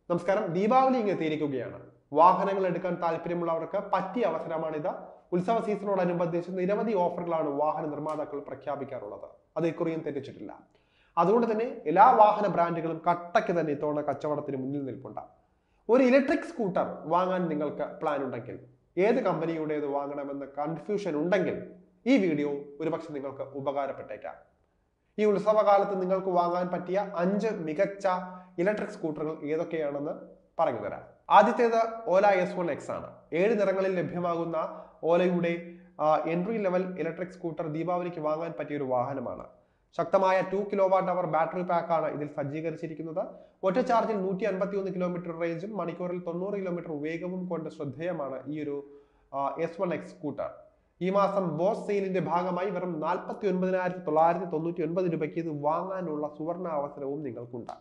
നമസ്കാരം ദീപാവലി ഇങ്ങ് എത്തിയിരിക്കുകയാണ് വാഹനങ്ങൾ എടുക്കാൻ താല്പര്യമുള്ളവർക്ക് പറ്റിയ അവസരമാണിത് ഉത്സവ സീസണോടനുബന്ധിച്ച് നിരവധി ഓഫറുകളാണ് വാഹന നിർമ്മാതാക്കൾ പ്രഖ്യാപിക്കാറുള്ളത് അത് ഇക്കുറിയും തെറ്റിച്ചിട്ടില്ല അതുകൊണ്ട് തന്നെ എല്ലാ വാഹന ബ്രാൻഡുകളും കട്ടയ്ക്ക് തന്നെ ഇത്തവണ കച്ചവടത്തിന് മുന്നിൽ നിൽപ്പുണ്ട് ഒരു ഇലക്ട്രിക് സ്കൂട്ടർ വാങ്ങാൻ നിങ്ങൾക്ക് പ്ലാൻ ഉണ്ടെങ്കിൽ ഏത് കമ്പനിയുടേത് വാങ്ങണമെന്ന് കൺഫ്യൂഷൻ ഉണ്ടെങ്കിൽ ഈ വീഡിയോ ഒരുപക്ഷെ നിങ്ങൾക്ക് ഉപകാരപ്പെട്ടേക്കാം ഈ ഉത്സവകാലത്ത് നിങ്ങൾക്ക് വാങ്ങാൻ പറ്റിയ അഞ്ച് മികച്ച ഇലക്ട്രിക് സ്കൂട്ടറുകൾ ഏതൊക്കെയാണെന്ന് പറഞ്ഞു തരാം ആദ്യത്തേത് ഓല എസ് വൺ എക്സ് ആണ് ഏഴ് നിറങ്ങളിൽ ലഭ്യമാകുന്ന ഓലയുടെ എൻട്രി ലെവൽ ഇലക്ട്രിക് സ്കൂട്ടർ ദീപാവലിക്ക് വാങ്ങാൻ പറ്റിയ ഒരു വാഹനമാണ് ശക്തമായ two kilowatt hour battery പാക്കാണ് ഇതിൽ സജ്ജീകരിച്ചിരിക്കുന്നത് ഒറ്റ ചാർജിൽ നൂറ്റി അൻപത്തി ഒന്ന് കിലോമീറ്റർ റേഞ്ചും മണിക്കൂറിൽ തൊണ്ണൂറ് കിലോമീറ്റർ വേഗവും കൊണ്ട് ശ്രദ്ധേയമാണ് ഈ ഒരു എസ് വൺ എക്സ് സ്കൂട്ടർ ഈ മാസം ബോസ് സെയിലിന്റെ ഭാഗമായി വെറും നാൽപ്പത്തി ഒൻപതിനായിരത്തി തൊള്ളായിരത്തി തൊണ്ണൂറ്റി ഒൻപത് രൂപയ്ക്ക് ഇത് വാങ്ങാനുള്ള സുവർണ അവസരവും നിങ്ങൾക്കുണ്ട്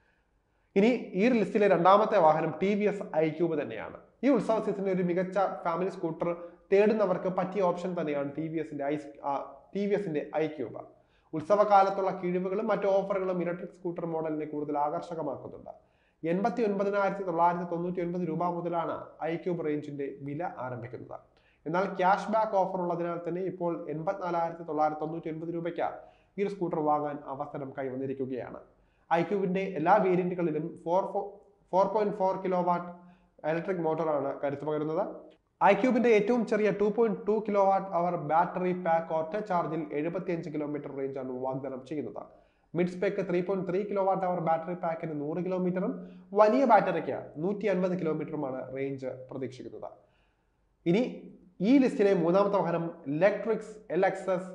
ഇനി ഈ ഒരു ലിസ്റ്റിലെ രണ്ടാമത്തെ വാഹനം T V S I cube തന്നെയാണ് ഈ ഉത്സവ സീസണിൽ ഒരു മികച്ച ഫാമിലി സ്കൂട്ടർ തേടുന്നവർക്ക് പറ്റിയ ഓപ്ഷൻ തന്നെയാണ് ടി വി എസിന്റെ ഐ ടി വി എസിന്റെ ഐ ക്യൂബ് ഉത്സവകാലത്തുള്ള കിഴിവുകളും മറ്റു ഓഫറുകളും ഇലക്ട്രിക് സ്കൂട്ടർ മോഡലിനെ കൂടുതൽ ആകർഷകമാക്കുന്നുണ്ട് എൺപത്തി ഒൻപതിനായിരത്തി തൊള്ളായിരത്തി തൊണ്ണൂറ്റി ഒൻപത് രൂപ മുതലാണ് ഐ ക്യൂബ് റേഞ്ചിന്റെ വില ആരംഭിക്കുന്നത് എന്നാൽ ക്യാഷ് ബാക്ക് ഓഫർ ഉള്ളതിനാൽ തന്നെ ഇപ്പോൾ എൺപത്തിനാലായിരത്തി തൊള്ളായിരത്തി തൊണ്ണൂറ്റി ഒൻപത് രൂപയ്ക്ക് ഈ ഒരു സ്കൂട്ടർ വാങ്ങാൻ അവസരം കൈവന്നിരിക്കുകയാണ് ഐക്യൂബിന്റെ എല്ലാ വേരിയന്റുകളിലും four four point four kilowatt electric മോട്ടോറാണ് കരുത്ത് പകരുന്നത് ഐക്യൂബിന്റെ ഏറ്റവും ചെറിയ two point two kilowatt hour battery pack ഒറ്റ ചാർജിൽ എഴുപത്തിയഞ്ച് കിലോമീറ്റർ റേഞ്ചാണ് വാഗ്ദാനം ചെയ്യുന്നത് mid spec three point three kilowatt hour battery പാക്കിന് നൂറ് കിലോമീറ്ററും വലിയ ബാറ്ററിക്ക് നൂറ്റി അൻപത് കിലോമീറ്ററുമാണ് റേഞ്ച് പ്രതീക്ഷിക്കുന്നത് ഇനി ഈ ലിസ്റ്റിലെ മൂന്നാമത്തെ വാഹനം Lectrix L X S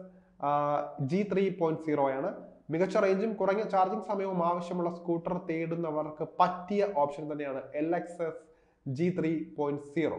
G three point zero ആണ് മികച്ച റേഞ്ചും കുറഞ്ഞ ചാർജിംഗ് സമയവും ആവശ്യമുള്ള സ്കൂട്ടർ തേടുന്നവർക്ക് പറ്റിയ ഓപ്ഷൻ തന്നെയാണ് L X S G three point zero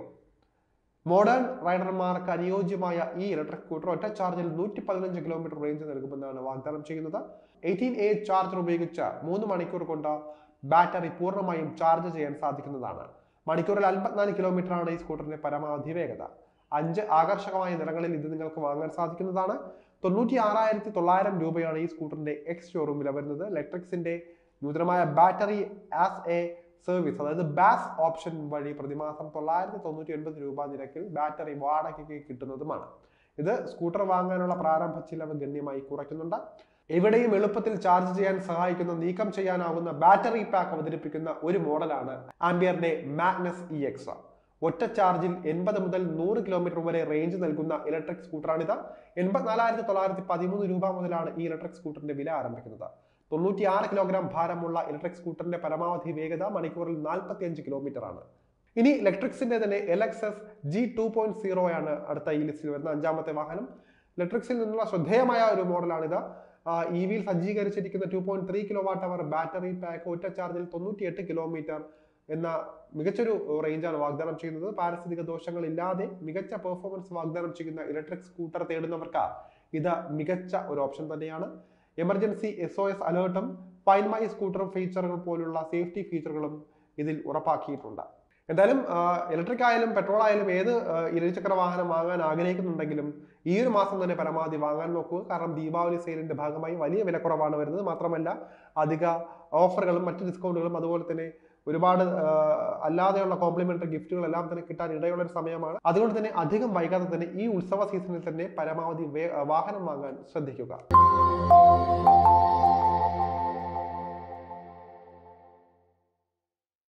modern റൈഡർമാർക്ക് അനുയോജ്യമായ ഈ ഇലക്ട്രിക് സ്കൂട്ടർ ഒറ്റ ചാർജിൽ നൂറ്റി പതിനഞ്ച് കിലോമീറ്റർ റേഞ്ച് നൽകുമെന്നാണ് വാഗ്ദാനം ചെയ്യുന്നത് എയ്റ്റീൻ എ ചാർജർ ഉപയോഗിച്ച് മൂന്ന് മണിക്കൂർ കൊണ്ട് ബാറ്ററി പൂർണ്ണമായും ചാർജ് ചെയ്യാൻ സാധിക്കുന്നതാണ് മണിക്കൂറിൽ അൻപത്തിനാല് കിലോമീറ്റർ ആണ് ഈ സ്കൂട്ടറിന്റെ പരമാവധി വേഗത അഞ്ച് ആകർഷകമായ നിറങ്ങളിൽ ഇത് നിങ്ങൾക്ക് വാങ്ങാൻ സാധിക്കുന്നതാണ് തൊണ്ണൂറ്റി ആറായിരത്തി തൊള്ളായിരം രൂപയാണ് ഈ സ്കൂട്ടറിന്റെ എക്സ് ഷോറൂമിൽ വരുന്നത് ഇലക്ട്രിക്സിന്റെ നൂതനമായ ബാറ്ററി ആസ് എ സർവീസ് അതായത് ബാസ് ഓപ്ഷൻ വഴി പ്രതിമാസം തൊള്ളായിരത്തി തൊണ്ണൂറ്റി ഒൻപത് രൂപ നിരക്കിൽ ബാറ്ററി വാടകയ്ക്ക് കിട്ടുന്നതുമാണ് ഇത് സ്കൂട്ടർ വാങ്ങാനുള്ള പ്രാരംഭ ചിലവ് ഗണ്യമായി കുറയ്ക്കുന്നുണ്ട് എവിടെയും എളുപ്പത്തിൽ ചാർജ് ചെയ്യാൻ സഹായിക്കുന്ന നീക്കം ചെയ്യാനാവുന്ന ബാറ്ററി പാക്ക് അവതരിപ്പിക്കുന്ന ഒരു മോഡലാണ് ആംബിയറിന്റെ മാഗ്നസ് ഇ എക്സ് ഒറ്റ ചാർജിൽ എൺപത് മുതൽ നൂറ് കിലോമീറ്റർ വരെ റേഞ്ച് നൽകുന്ന ഇലക്ട്രിക് സ്കൂട്ടറാണിത് എൺപത്തിനാലായിരത്തി തൊള്ളായിരത്തി പതിമൂന്ന് രൂപ മുതലാണ് ഈ ഇലക്ട്രിക് സ്കൂട്ടറിന്റെ വില ആരംഭിക്കുന്നത് തൊണ്ണൂറ്റി ആറ് കിലോഗ്രാം ഭാരമുള്ള ഇലക്ട്രിക് സ്കൂട്ടറിന്റെ പരമാവധി വേഗത മണിക്കൂറിൽ നാൽപ്പത്തി അഞ്ച് കിലോമീറ്റർ ആണ് ഇനി ഇലക്ട്രിക്സിന്റെ തന്നെ L X S G two point zero ആണ് അടുത്ത ഈ ലിസ്റ്റിൽ വരുന്ന അഞ്ചാമത്തെ വാഹനം ഇലക്ട്രിക്സിൽ നിന്നുള്ള ശ്രദ്ധേയമായ ഒരു മോഡലാണിത് ഇ വിയിൽ സജ്ജീകരിച്ചിരിക്കുന്ന two point three kilowatt hour battery pack ഒറ്റ ചാർജിൽ തൊണ്ണൂറ്റി എട്ട് കിലോമീറ്റർ എന്ന മികച്ചൊരു റേഞ്ചാണ് വാഗ്ദാനം ചെയ്യുന്നത് പാരിസ്ഥിതിക ദോഷങ്ങൾ ഇല്ലാതെ മികച്ച പെർഫോമൻസ് വാഗ്ദാനം ചെയ്യുന്ന ഇലക്ട്രിക് സ്കൂട്ടർ തേടുന്നവർക്ക് ഇത് മികച്ച ഒരു ഓപ്ഷൻ തന്നെയാണ് എമർജൻസി എസ് ഒ എസ് അലേർട്ടും ഫൈൻ മൈ സ്കൂട്ടർ ഫീച്ചറുകൾ പോലുള്ള സേഫ്റ്റി ഫീച്ചറുകളും ഇതിൽ ഉറപ്പാക്കിയിട്ടുണ്ട് എന്തായാലും ഇലക്ട്രിക് ആയാലും പെട്രോൾ ആയാലും ഏത് ഇരുചക്ര വാഹനം വാങ്ങാൻ ആഗ്രഹിക്കുന്നുണ്ടെങ്കിലും ഈ ഒരു മാസം തന്നെ പരമാവധി വാങ്ങാൻ നോക്കുക കാരണം ദീപാവലി സെയിലിന്റെ ഭാഗമായി വലിയ വിലക്കുറവാണ് വരുന്നത് മാത്രമല്ല അധിക ഓഫറുകളും മറ്റ് ഡിസ്കൗണ്ടുകളും അതുപോലെ തന്നെ ഒരുപാട് അല്ലാതെയുള്ള കോംപ്ലിമെന്ററി ഗിഫ്റ്റുകളെല്ലാം തന്നെ കിട്ടാൻ ഇടയുള്ള ഒരു സമയമാണ് അതുകൊണ്ട് തന്നെ അധികം വൈകാതെ തന്നെ ഈ ഉത്സവ സീസണിൽ തന്നെ പരമാവധി വാഹനം വാങ്ങാൻ ശ്രദ്ധിക്കുക